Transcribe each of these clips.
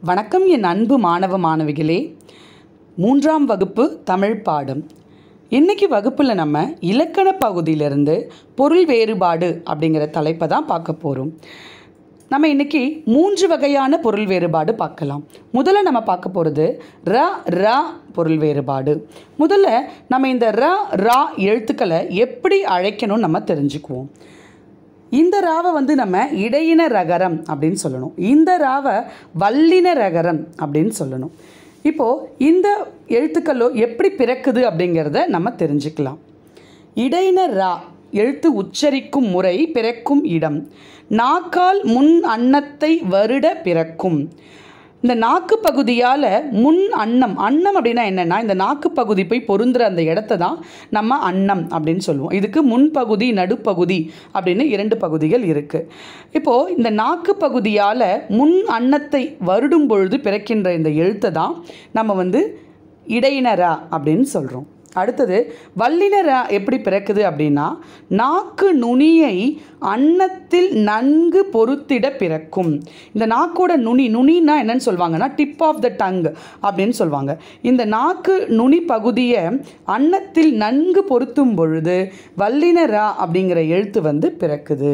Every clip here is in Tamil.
வணக்கம் என் அன்பு மாணவ மாணவிகளே மூன்றாம் வகுப்பு தமிழ் பாடம் இன்னைக்கு வகுப்பில் நம்ம இலக்கண பகுதியிலிருந்து பொருள் வேறுபாடு அப்படிங்கிற தலைப்பை தான் பார்க்க போகிறோம் நம்ம இன்னைக்கு மூன்று வகையான பொருள் வேறுபாடு பார்க்கலாம் முதல்ல நம்ம பார்க்க போகிறது ர ரா பொருள் வேறுபாடு முதல்ல நம்ம இந்த ர ரா எழுத்துக்களை எப்படி அழைக்கணும்னு நம்ம தெரிஞ்சுக்குவோம் இந்த ராவை வந்து நம்ம இடையின ரகரம் அப்படின்னு சொல்லணும் இந்த ராவை வல்லின ரகரம் அப்படின்னு சொல்லணும் இப்போது இந்த எழுத்துக்களோ எப்படி பிறக்குது அப்படிங்கிறத நம்ம தெரிஞ்சுக்கலாம் இடையின ரா எழுத்து உச்சரிக்கும் முறை பிறக்கும் இடம் நாக்கால் முன் அன்னத்தை வருட பிறக்கும் இந்த நாக்கு பகுதியால் முன் அன்னம் அன்னம் அப்படின்னா என்னென்னா இந்த நாக்கு பகுதி போய் பொருந்துற அந்த இடத்த தான் நம்ம அன்னம் அப்படின்னு சொல்லுவோம் இதுக்கு முன்பகுதி நடுப்பகுதி அப்படின்னு இரண்டு பகுதிகள் இருக்குது இப்போது இந்த நாக்கு பகுதியால் முன் அன்னத்தை வருடும் பொழுது பிறக்கின்ற இந்த எழுத்தை தான் நம்ம வந்து இடையினரா அப்படின்னு சொல்கிறோம் அடுத்தது வல்லினரா எப்படி பிறக்குது அப்படின்னா நாக்கு நுனியை அன்னத்தில் நன்கு பொருத்திட பிறக்கும் இந்த நாக்கோட நுனி நுனின்னா என்னன்னு சொல்லுவாங்கன்னா டிப் ஆஃப் த டங் அப்படின்னு சொல்லுவாங்க இந்த நாக்கு நுனி பகுதியை அன்னத்தில் நன்கு பொருத்தும் பொழுது வல்லினரா அப்படிங்கிற எழுத்து வந்து பிறக்குது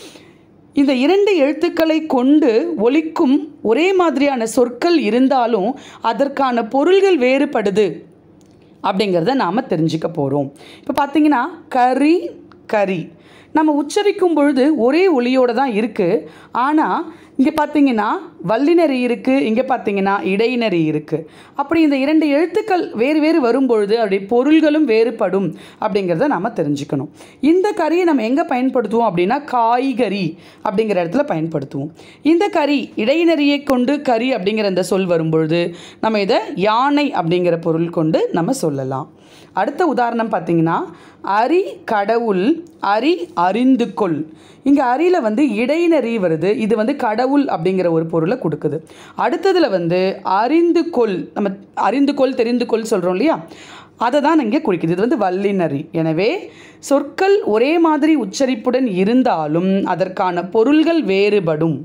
இந்த இரண்டு எழுத்துக்களை கொண்டு ஒலிக்கும் ஒரே மாதிரியான சொற்கள் இருந்தாலும் அதற்கான பொருள்கள் வேறுபடுது அப்படிங்கிறத நாம் தெரிஞ்சுக்க போகிறோம் இப்போ பார்த்தீங்கன்னா கறி கறி நம்ம உச்சரிக்கும் பொழுது ஒரே ஒளியோடு தான் இருக்குது ஆனால் இங்கே பார்த்தீங்கன்னா வல்லினரி இருக்குது இங்கே பார்த்தீங்கன்னா இடையினரி இருக்குது அப்படி இந்த இரண்டு எழுத்துக்கள் வேறு வேறு வரும்பொழுது அப்படி பொருள்களும் வேறுபடும் அப்படிங்கிறத நாம் தெரிஞ்சுக்கணும் இந்த கறியை நம்ம எங்கே பயன்படுத்துவோம் அப்படின்னா காய்கறி அப்படிங்கிற இடத்துல பயன்படுத்துவோம் இந்த கறி இடையினரியை கொண்டு கறி அப்படிங்கிற இந்த சொல் வரும்பொழுது நம்ம இதை யானை அப்படிங்கிற பொருள் கொண்டு நம்ம சொல்லலாம் அடுத்த உதாரணம் பார்த்தீங்கன்னா அரி கடவுள் அரி அறிந்து கொள் இங்கே அரியில் வந்து இடையினரி வருது இது வந்து கடவுள் அப்படிங்கிற ஒரு பொருளை கொடுக்குது அடுத்ததில் வந்து அறிந்து கொள் நம்ம அறிந்து கொள் தெரிந்து கொள் சொல்கிறோம் இல்லையா அதை தான் இங்கே குறிக்குது இது வந்து வல்லினரி எனவே சொற்கள் ஒரே மாதிரி உச்சரிப்புடன் இருந்தாலும் அதற்கான பொருள்கள் வேறுபடும்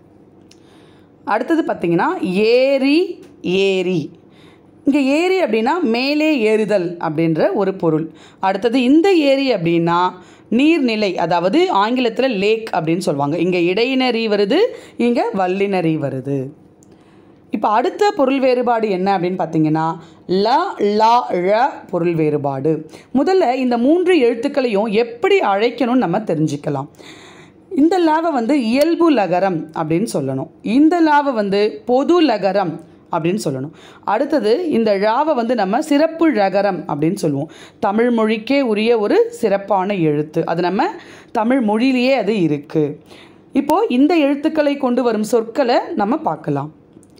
அடுத்தது பார்த்திங்கன்னா ஏரி ஏரி இங்கே ஏரி அப்படின்னா மேலே ஏறுதல் அப்படின்ற ஒரு பொருள் அடுத்தது இந்த ஏரி அப்படின்னா நீர்நிலை அதாவது ஆங்கிலத்தில் லேக் அப்படின்னு சொல்லுவாங்க இங்கே இடையினரி வருது இங்கே வல்லினரி வருது இப்போ அடுத்த பொருள் வேறுபாடு என்ன அப்படின்னு பார்த்தீங்கன்னா ல லா ழ பொருள் வேறுபாடு முதல்ல இந்த மூன்று எழுத்துக்களையும் எப்படி அழைக்கணும்னு நம்ம தெரிஞ்சுக்கலாம் இந்த லாவை வந்து இயல்பு லகரம் அப்படின்னு சொல்லணும் இந்த லாவை வந்து பொது லகரம் அப்படின்னு சொல்லணும் அடுத்தது இந்த ழாவை வந்து நம்ம சிறப்பு ழகரம் அப்படின்னு சொல்லுவோம் தமிழ் மொழிக்கே உரிய ஒரு சிறப்பான எழுத்து அது நம்ம தமிழ் மொழியிலேயே அது இருக்குது இப்போது இந்த எழுத்துக்களை கொண்டு வரும் சொற்களை நம்ம பார்க்கலாம்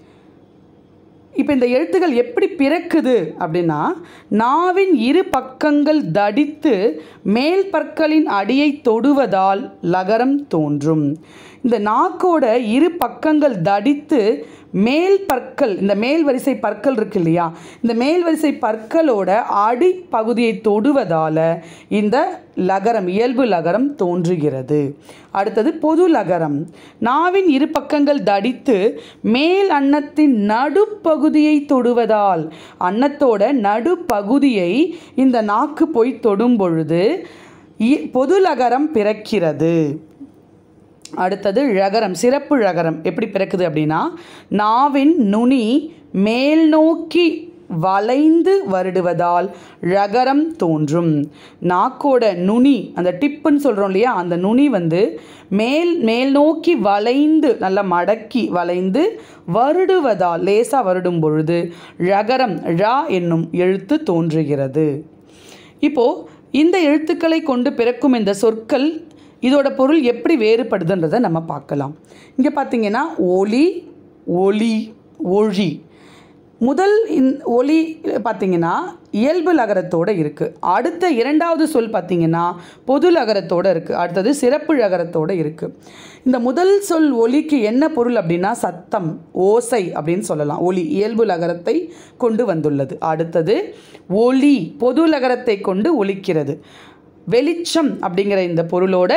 இப்போ இந்த எழுத்துக்கள் எப்படி பிறக்குது அப்படின்னா நாவின் இரு பக்கங்கள் தடித்து மேல் பற்களின் அடியை தொடுவதால் லகரம் தோன்றும் இந்த நாக்கோட இரு பக்கங்கள் தடித்து மேல் பற்கள் இந்த மேல் வரிசை பற்கள் இருக்கு இல்லையா இந்த மேல் வரிசை பற்களோட அடி பகுதியை தொடுவதால் இந்த லகரம் இயல்பு லகரம் தோன்றுகிறது அடுத்தது பொது லகரம் நாவின் இரு பக்கங்கள் தடித்து மேல் அன்னத்தின் நடுப்பகுதியை தொடுவதால் அன்னத்தோட நடுப்பகுதியை இந்த நாக்கு போய் தொடும் பொழுது இ- பொது லகரம் பிறக்கிறது அடுத்தது ழகரம் சிறப்பு ழகரம் எப்படி பிறக்குது அப்படின்னா நாவின் நுனி மேல் நோக்கி வளைந்து வருடுவதால் ழகரம் தோன்றும் நாக்கோட நுனி அந்த டிப்புன்னு சொல்கிறோம் இல்லையா அந்த நுனி வந்து மேல் மேல் நோக்கி வளைந்து நல்லா மடக்கி வளைந்து வருடுவதால் லேசாக வருடும் பொழுது ழகரம் ழா என்னும் எழுத்து தோன்றுகிறது இப்போது இந்த எழுத்துக்களை கொண்டு பிறக்கும் இந்த சொற்கள் இதோட பொருள் எப்படி வேறுபடுதுன்றதை நம்ம பார்க்கலாம் இங்கே பார்த்தீங்கன்னா ஒலி ஒளி ஒழி முதல் இந் ஒலி பார்த்தீங்கன்னா இயல்பு லகரத்தோடு இருக்குது அடுத்த இரண்டாவது சொல் பார்த்தீங்கன்னா பொது லகரத்தோடு இருக்குது அடுத்தது சிறப்பு லகரத்தோடு இருக்குது இந்த முதல் சொல் ஒலிக்கு என்ன பொருள் அப்படின்னா சத்தம் ஓசை அப்படின்னு சொல்லலாம் ஒலி இயல்பு லகரத்தை கொண்டு வந்துள்ளது அடுத்தது ஒலி பொது லகரத்தை கொண்டு ஒலிக்கிறது வெளிச்சம் அப்படிங்கிற இந்த பொருளோட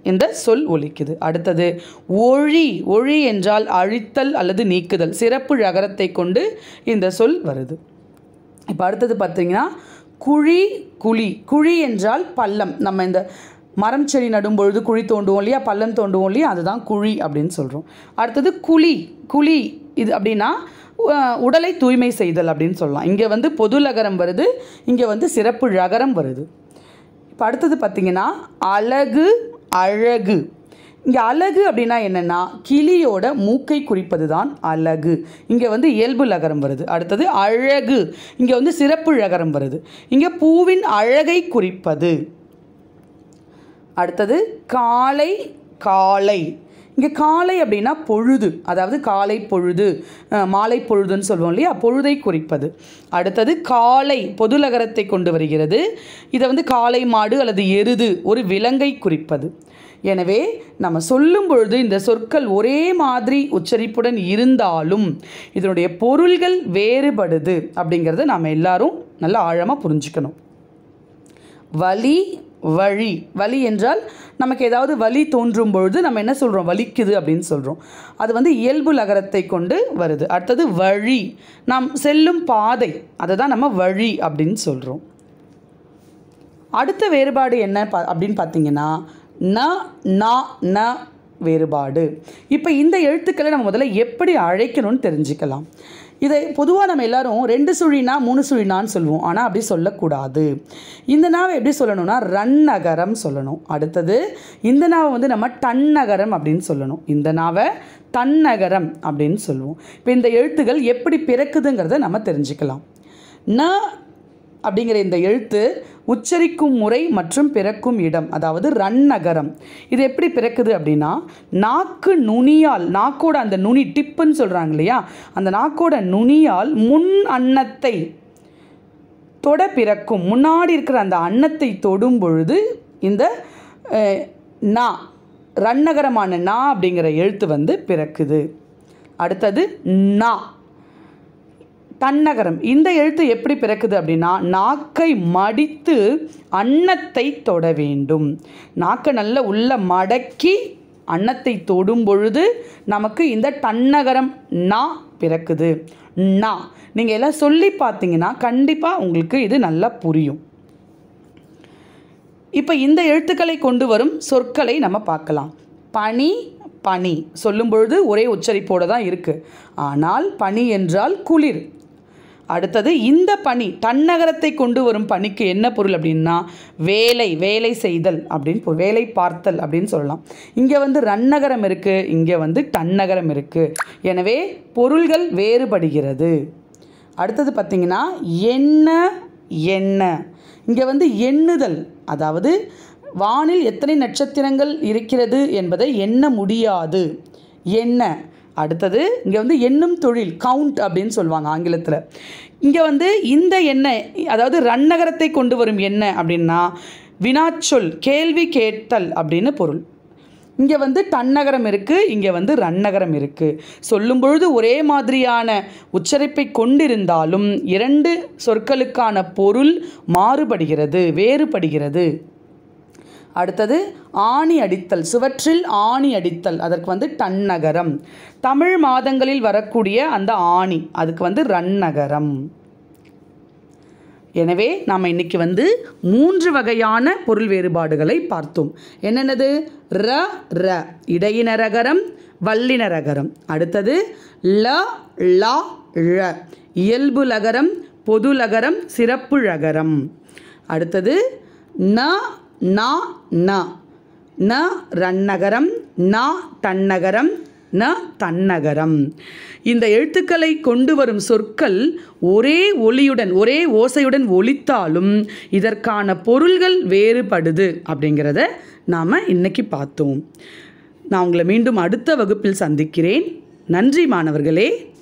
இந்த சொல் ஒலிக்குது அடுத்தது ஒழி ஒழி என்றால் அழித்தல் அல்லது நீக்குதல் சிறப்பு ழகரத்தை கொண்டு இந்த சொல் வருது இப்போ அடுத்தது பார்த்தீங்கன்னா குழி குழி குழி என்றால் பள்ளம் நம்ம இந்த மரம் செடி நடும் பொழுது குழி தோண்டுவோம் இல்லையா பள்ளம் தோண்டுவோம் இல்லையா அதுதான் குழி அப்படின்னு சொல்கிறோம் அடுத்தது குழி குழி இது அப்படின்னா அஹ், உடலை தூய்மை செய்தல் அப்படின்னு சொல்லலாம் இங்கே வந்து பொது லகரம் வருது இங்கே வந்து சிறப்பு ழகரம் வருது இப்போ அடுத்தது பார்த்தீங்கன்னா அழகு அழகு இங்கே அழகு அப்படின்னா என்னென்னா கிளியோட மூக்கை குறிப்பது தான் அழகு இங்கே வந்து இயல்பு லகரம் வருது அடுத்தது அழகு இங்கே வந்து சிறப்பு ழகரம் வருது இங்கே பூவின் அழகை குறிப்பது அடுத்தது காலை காலை இங்கே காலை அப்படின்னா பொழுது அதாவது காலை பொழுது அஹ், மாலை பொழுதுன்னு சொல்லுவோம் இல்லையா பொழுதை குறிப்பது அடுத்தது காலை பொதுலகரத்தை கொண்டு வருகிறது இதை வந்து காளை மாடு அல்லது எருது ஒரு விலங்கை குறிப்பது எனவே நம்ம சொல்லும் பொழுது இந்த சொற்கள் ஒரே மாதிரி உச்சரிப்புடன் இருந்தாலும் இதனுடைய பொருள்கள் வேறுபடுது அப்படிங்கிறத நாம் எல்லாரும் நல்லா ஆழமாக புரிஞ்சுக்கணும் வலி வழி வலி என்றால் நமக்கு ஏதாவது வலி தோன்றும் பொழுது நம்ம என்ன சொல்கிறோம் வலிக்குது அப்படின்னு சொல்கிறோம் அது வந்து இயல்பு லகரத்தை கொண்டு வருது அடுத்தது வழி நாம் செல்லும் பாதை அதை தான் நம்ம வழி அப்படின்னு சொல்கிறோம் அடுத்த வேறுபாடு என்ன பா அப்படின்னு பார்த்தீங்கன்னா ந நா ந வேறுபாடு இப்போ இந்த எழுத்துக்களை நம்ம முதல்ல எப்படி அழைக்கணும்னு தெரிஞ்சுக்கலாம் இதை பொதுவாக நம்ம எல்லாரும் ரெண்டு சுழினா மூணு சுழினான்னு சொல்லுவோம் ஆனால் அப்படி சொல்லக்கூடாது இந்த நாவை எப்படி சொல்லணும்னா ரன்னகரம் சொல்லணும் அடுத்தது இந்த நாவை வந்து நம்ம டன்னகரம் அப்படின்னு சொல்லணும் இந்த நாவை தன்னகரம் அப்படின்னு சொல்லுவோம் இப்போ இந்த எழுத்துகள் எப்படி பிறக்குதுங்கிறத நம்ம தெரிஞ்சுக்கலாம் ந அப்படிங்கிற இந்த எழுத்து உச்சரிக்கும் முறை மற்றும் பிறக்கும் இடம் அதாவது ரன்னகரம் இது எப்படி பிறக்குது அப்படின்னா நாக்கு நுனியால் நாக்கோட அந்த நுனி டிப்புன்னு சொல்கிறாங்க இல்லையா அந்த நாக்கோட நுனியால் முன் அன்னத்தை தொட பிறக்கும் முன்னாடி இருக்கிற அந்த அன்னத்தை தொடும் பொழுது இந்த அஹ், நா ரன்னகரமான நா அப்படிங்கிற எழுத்து வந்து பிறக்குது அடுத்தது நா தன்னகரம் இந்த எழுத்து எப்படி பிறக்குது அப்படின்னா நாக்கை மடித்து அன்னத்தை தொட வேண்டும் நாக்கை நல்ல உள்ள மடக்கி அன்னத்தை தொடும் பொழுது நமக்கு இந்த தன்னகரம் நா பிறக்குது நா நீங்கள் எல்லாம் சொல்லி பார்த்தீங்கன்னா கண்டிப்பாக உங்களுக்கு இது நல்லா புரியும் இப்போ இந்த எழுத்துக்களை கொண்டு வரும் சொற்களை நம்ம பார்க்கலாம் பனி பனி சொல்லும் பொழுது ஒரே உச்சரிப்போடு தான் இருக்குது ஆனால் பனி என்றால் குளிர் அடுத்தது இந்த பனி தன்னகரத்தை கொண்டு வரும் பணிக்கு என்ன பொருள் அப்படின்னா வேலை வேலை செய்தல் அப்படின்னு பொ- வேலை பார்த்தல் அப்படின்னு சொல்லலாம் இங்கே வந்து ரன்னகரம் இருக்குது இங்கே வந்து தன்னகரம் இருக்குது எனவே பொருள்கள் வேறுபடுகிறது அடுத்தது பார்த்திங்கன்னா என்ன என்ன இங்கே வந்து எண்ணுதல் அதாவது வானில் எத்தனை நட்சத்திரங்கள் இருக்கிறது என்பதை எண்ண முடியாது என்ன அடுத்தது இங்கே வந்து எண்ணும் தொழில் கவுண்ட் அப்படின்னு சொல்லுவாங்க ஆங்கிலத்தில் இங்கே வந்து இந்த எண்ணெய் அதாவது ரன்னகரத்தை கொண்டு வரும் என்ன அப்படின்னா வினாச்சொல் கேள்வி கேட்டல் அப்படின்னு பொருள் இங்கே வந்து தன்னகரம் இருக்குது இங்கே வந்து ரன்னகரம் இருக்குது சொல்லும் பொழுது ஒரே மாதிரியான உச்சரிப்பை கொண்டிருந்தாலும் இரண்டு சொற்களுக்கான பொருள் மாறுபடுகிறது வேறுபடுகிறது அடுத்தது ஆணி அடித்தல் சுவற்றில் ஆணி அடித்தல் அதற்கு வந்து டன்னகரம் தமிழ் மாதங்களில் வரக்கூடிய அந்த ஆணி அதுக்கு வந்து ரன்னகரம் எனவே நாம் இன்னைக்கு வந்து மூன்று வகையான பொருள் வேறுபாடுகளை பார்த்தோம் என்னென்னது ர ர இடையினரகரம் வல்லினரகரம் அடுத்தது ல லா ழ இயல்பு லகரம் பொது லகரம் சிறப்பு ழகரம் அடுத்தது ந நா ந ந ரன்னகரம் நா தன்னகரம் ந தன்னகரம் இந்த எழுத்துக்களை கொண்டு வரும் சொற்கள் ஒரே ஒலியுடன் ஒரே ஓசையுடன் ஒலித்தாலும் இதற்கான பொருள்கள் வேறுபடுது அப்படிங்கிறத நாம் இன்னைக்கு பார்த்தோம் நான் உங்களை மீண்டும் அடுத்த வகுப்பில் சந்திக்கிறேன் நன்றி மாணவர்களே